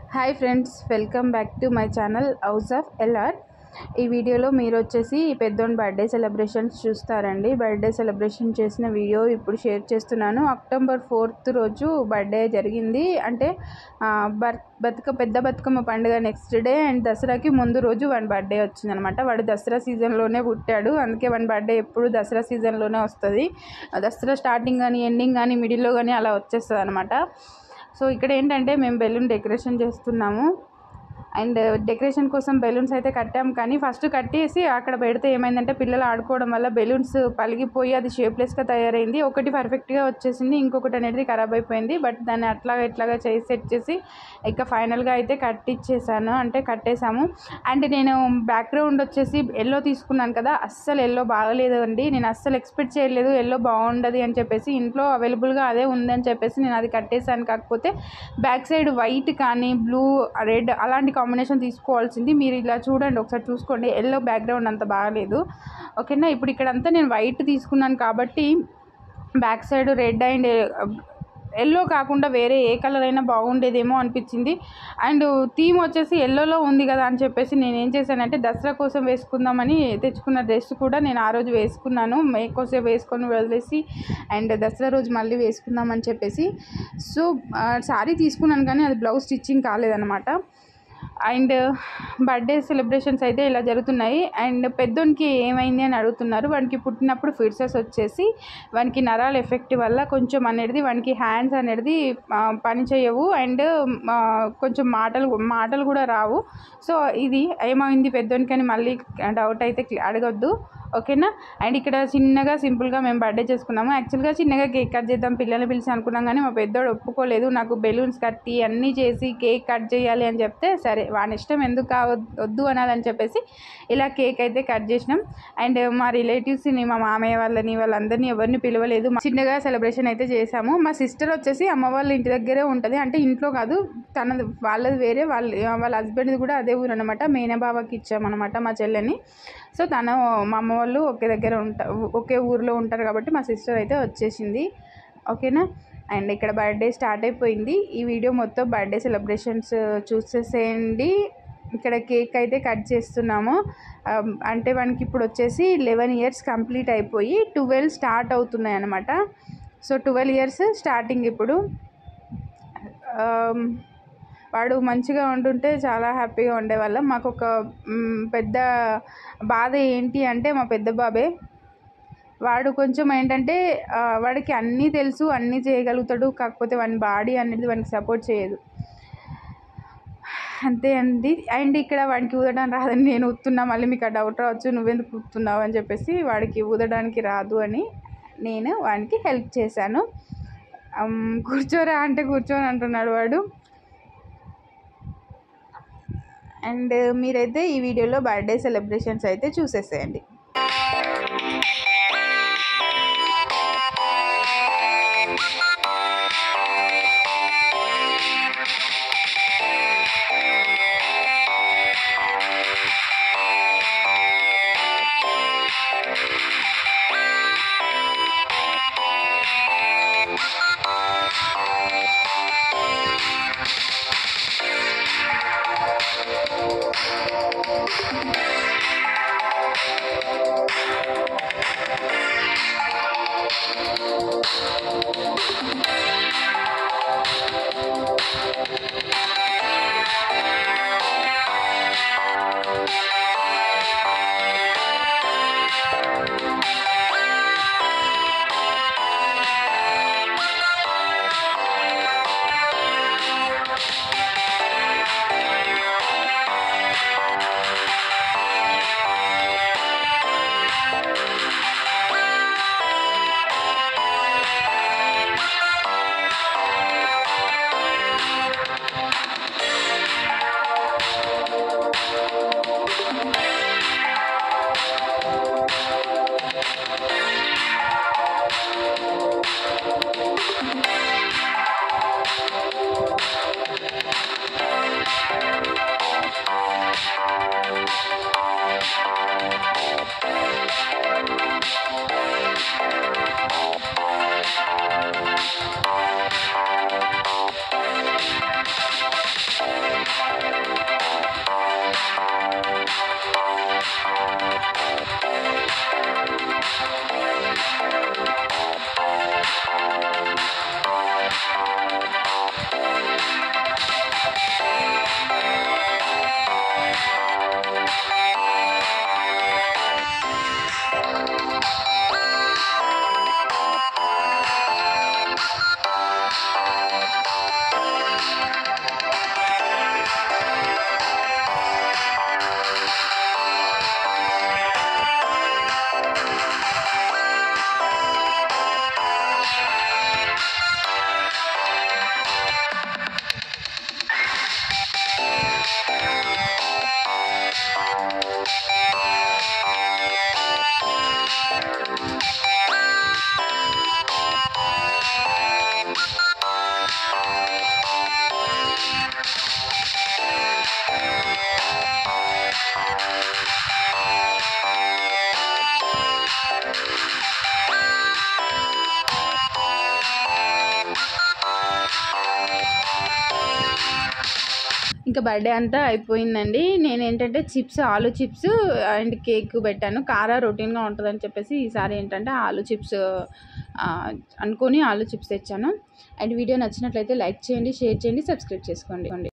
hi friends welcome back to my channel house of LR ఈ వీడియోలో మీరు వచ్చేసి పెద్దోని బర్త్డే సెలబ్రేషన్స్ చూస్తారండి బర్త్డే సెలబ్రేషన్ చేసిన వీడియో ఇప్పుడు షేర్ చేస్తున్నాను అక్టోబర్ ఫోర్త్ రోజు బర్త్డే జరిగింది అంటే ఆ, బర్ బతుక పెద్ద బతుకమ్మ పండుగ నెక్స్ట్ డే అండ్ దసరాకి ముందు రోజు వాడి బర్త్డే వచ్చిందనమాట వాడు దసరా సీజన్లోనే పుట్టాడు అందుకే వాడి బర్త్డే ఎప్పుడు దసరా సీజన్లోనే వస్తుంది దసరా స్టార్టింగ్ కానీ ఎండింగ్ కానీ మిడిల్లో కానీ అలా వచ్చేస్తుంది అనమాట సో ఇక్కడ ఏంటంటే మేము బెలూన్ డెకరేషన్ చేస్తున్నాము అండ్ డెకరేషన్ కోసం బెలూన్స్ అయితే కట్టాం కానీ ఫస్ట్ కట్టేసి అక్కడ పెడితే ఏమైందంటే పిల్లలు ఆడుకోవడం వల్ల బెలూన్స్ పలిగిపోయి అది షేప్లెస్గా తయారైంది ఒకటి పర్ఫెక్ట్గా వచ్చేసింది ఇంకొకటి అనేది ఖరాబ్ అయిపోయింది బట్ దాన్ని అట్లాగా ఇట్లాగా చేసి సెట్ చేసి ఇక ఫైనల్గా అయితే కట్టిచ్చేసాను అంటే కట్టేశాము అండ్ నేను బ్యాక్గ్రౌండ్ వచ్చేసి ఎల్లో తీసుకున్నాను కదా అస్సలు ఎల్లో బాగలేదు అండి నేను అస్సలు ఎక్స్పెక్ట్ చేయలేదు ఎల్లో బాగుండదు అని చెప్పేసి ఇంట్లో అవైలబుల్గా అదే ఉందని చెప్పేసి నేను అది కట్టేశాను కాకపోతే బ్యాక్ సైడ్ వైట్ కానీ బ్లూ రెడ్ అలాంటి కాంబినేషన్ తీసుకోవాల్సింది మీరు ఇలా చూడండి ఒకసారి చూసుకోండి ఎల్లో బ్యాక్గ్రౌండ్ అంత బాగాలేదు ఓకేనా ఇప్పుడు ఇక్కడంతా నేను వైట్ తీసుకున్నాను కాబట్టి back side red and yellow కాకుండా వేరే ఏ కలర్ అయినా బాగుండేదేమో అనిపించింది అండ్ థీమ్ వచ్చేసి ఎల్లోలో ఉంది కదా అని చెప్పేసి నేను ఏం చేశానంటే దసరా కోసం వేసుకుందామని తెచ్చుకున్న డ్రెస్ కూడా నేను ఆ రోజు వేసుకున్నాను మేకోసే వేసుకొని వదిలేసి అండ్ దసరా రోజు మళ్ళీ వేసుకుందామని చెప్పేసి సో శారీ తీసుకున్నాను కానీ అది బ్లౌజ్ స్టిచ్చింగ్ కాలేదన్నమాట అండ్ బర్త్డే సెలబ్రేషన్స్ అయితే ఇలా జరుగుతున్నాయి అండ్ పెద్దోనికి ఏమైంది అని అడుగుతున్నారు వానికి పుట్టినప్పుడు ఫిట్సెస్ వచ్చేసి వానికి నరాల ఎఫెక్ట్ వల్ల కొంచెం అనేది వానికి హ్యాండ్స్ అనేది ఆ, పని చేయవు అండ్ ఆ, కొంచెం మాటలు మాటలు కూడా రావు సో ఇది ఏమైంది పెద్దోనికి అని మళ్ళీ డౌట్ అయితే క్లి- అడగొద్దు ఓకేనా అండ్ ఇక్కడ చిన్నగా సింపుల్గా మేము బర్త్డే చేసుకున్నాము యాక్చువల్గా చిన్నగా కేక్ కట్ చేద్దాం పిల్లల్ని పిలిచి అనుకున్నాం కానీ మా పెద్దోడు ఒప్పుకోలేదు నాకు బెలూన్స్ కట్టి అన్నీ చేసి కేక్ కట్ చేయాలి అని చెప్తే సరే వాని ఇష్టం ఎందుకు కావద్ వద్దు అనాలని చెప్పేసి ఇలా కేక్ అయితే కట్ చేసినాం అండ్ మా రిలేటివ్స్ని మా మామయ్య వాళ్ళని వాళ్ళందరినీ ఎవరిని పిలవలేదు మా చిన్నగా సెలబ్రేషన్ అయితే చేసాము మా సిస్టర్ వచ్చేసి అమ్మ వాళ్ళ ఇంటి దగ్గరే ఉంటుంది అంటే ఇంట్లో కాదు తనది వాళ్ళది వేరే వాళ్ళ వాళ్ళ హస్బెండ్ది కూడా అదే ఊరు అనమాట మేనబావకి ఇచ్చామన్నమాట మా చెల్లెని సో తను మా అమ్మ వాళ్ళు ఒకే దగ్గర ఉంటా ఒకే ఊరిలో ఉంటారు కాబట్టి మా సిస్టర్ అయితే వచ్చేసింది ఓకేనా అండ్ ఇక్కడ బర్త్డే స్టార్ట్ అయిపోయింది ఈ వీడియో మొత్తం బర్త్డే సెలబ్రేషన్స్ చూసేసేయండి ఇక్కడ కేక్ అయితే కట్ చేస్తున్నాము ఆమ్, అంటే మనకి ఇప్పుడు వచ్చేసి లెవెన్ ఇయర్స్ కంప్లీట్ అయిపోయి ట్వెల్వ్ స్టార్ట్ అవుతున్నాయి అనమాట సో ట్వెల్వ్ ఇయర్స్ స్టార్టింగ్ ఇప్పుడు ఆమ్, వాడు మంచిగా ఉంటుంటే చాలా హ్యాపీగా ఉండేవాళ్ళం మాకు ఒక మ్, పెద్ద బాధ ఏంటి అంటే మా పెద్ద బాబే వాడు కొంచెం ఏంటంటే ఆ, వాడికి అన్నీ తెలుసు అన్నీ చేయగలుగుతాడు కాకపోతే వాని బాడీ అనేది వానికి సపోర్ట్ చేయదు అంతే అండి అండ్ ఇక్కడ వాడికి ఊదడం రాదని నేను ఊతున్నా మళ్ళీ మీకు ఆ డౌట్ రావచ్చు నువ్వెందుకు ఊతున్నావు అని చెప్పేసి వాడికి ఊదడానికి రాదు అని నేను వానికి హెల్ప్ చేశాను అమ్, కూర్చోరా అంటే కూర్చోని అంటున్నాడు వాడు అండ్ మీరైతే ఈ వీడియోలో బర్త్డే సెలబ్రేషన్స్ అయితే చూసేసేయండి ఇంకా బర్త్డే అంతా అయిపోయిందండి నేను ఏంటంటే చిప్స్ ఆలు చిప్స్ అండ్ కేక్ పెట్టాను కారా రొటీన్గా ఉంటుందని చెప్పేసి ఈసారి ఏంటంటే ఆలు చిప్స్ ఆ, అనుకొని ఆలు చిప్స్ తెచ్చాను అండ్ వీడియో నచ్చినట్లయితే లైక్ చేయండి షేర్ చేయండి సబ్స్క్రైబ్ చేసుకోండి